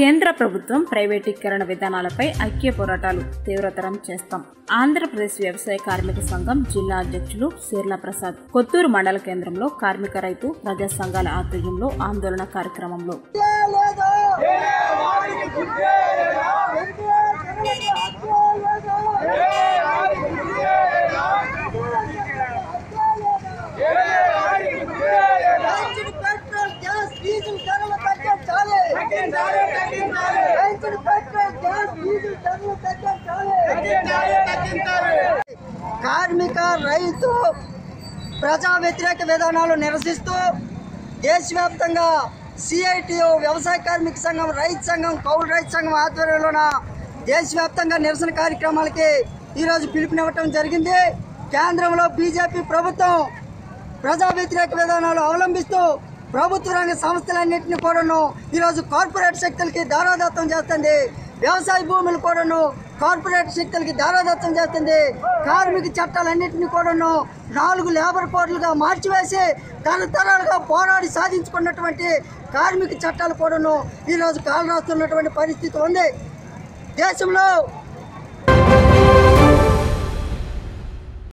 కేంద్ర ప్రభుత్వం ప్రైవేటీకరణ విధానాలపై ఐక్య పోరాటాలు తీవ్రతరం చేస్తాం ఆంధ్రప్రదేశ్ వ్యవసాయ కార్మిక సంఘం జిల్లా అధ్యక్షులు శీర్లా ప్రసాద్ కొత్తూరు మండల కేంద్రంలో కార్మిక రైతు ప్రజా సంఘాల ఆధ్వర్యంలో ఆందోళన కార్యక్రమంలో పెంచిన పెట్రోల్ గ్యాస్ డీజిల్ ధరలు తగ్గించాలి పెంచిన పెట్రోల్ గ్యాస్ డీజిల్ ధరలు తగ్గించాలి కార్మిక రైతు ప్రజా వ్యతిరేక విధానాలు నిరసిస్తూ దేశవ్యాప్తంగా సిఐటియు వ్యవసాయ కార్మిక సంఘం రైతు సంఘం కౌలు రైతు సంఘం ఆధ్వర్యంలోన దేశవ్యాప్తంగా నిరసన కార్యక్రమాలకి ఈరోజు పిలుపునివ్వటం జరిగింది కేంద్రంలో బీజేపీ ప్రభుత్వం ప్రజా వ్యతిరేక విధానాలు అవలంబిస్తూ ప్రభుత్వ రంగ సంస్థలన్నింటినీ కూడాను ఈరోజు కార్పొరేట్ శక్తులకి దారాదత్తం చేస్తుంది వ్యవసాయ భూములు కూడాను కార్పొరేట్ శక్తులకి దారాదత్తం చేస్తుంది కార్మిక చట్టాలన్నింటినీ కూడాను నాలుగు లేబర్ కోడ్లుగా మార్చివేసి తరతరాలుగా పోరాడి సాధించుకున్నటువంటి కార్మిక చట్టాలు కూడాను ఈరోజు కాలు రాస్తున్నటువంటి పరిస్థితి ఉంది దేశంలో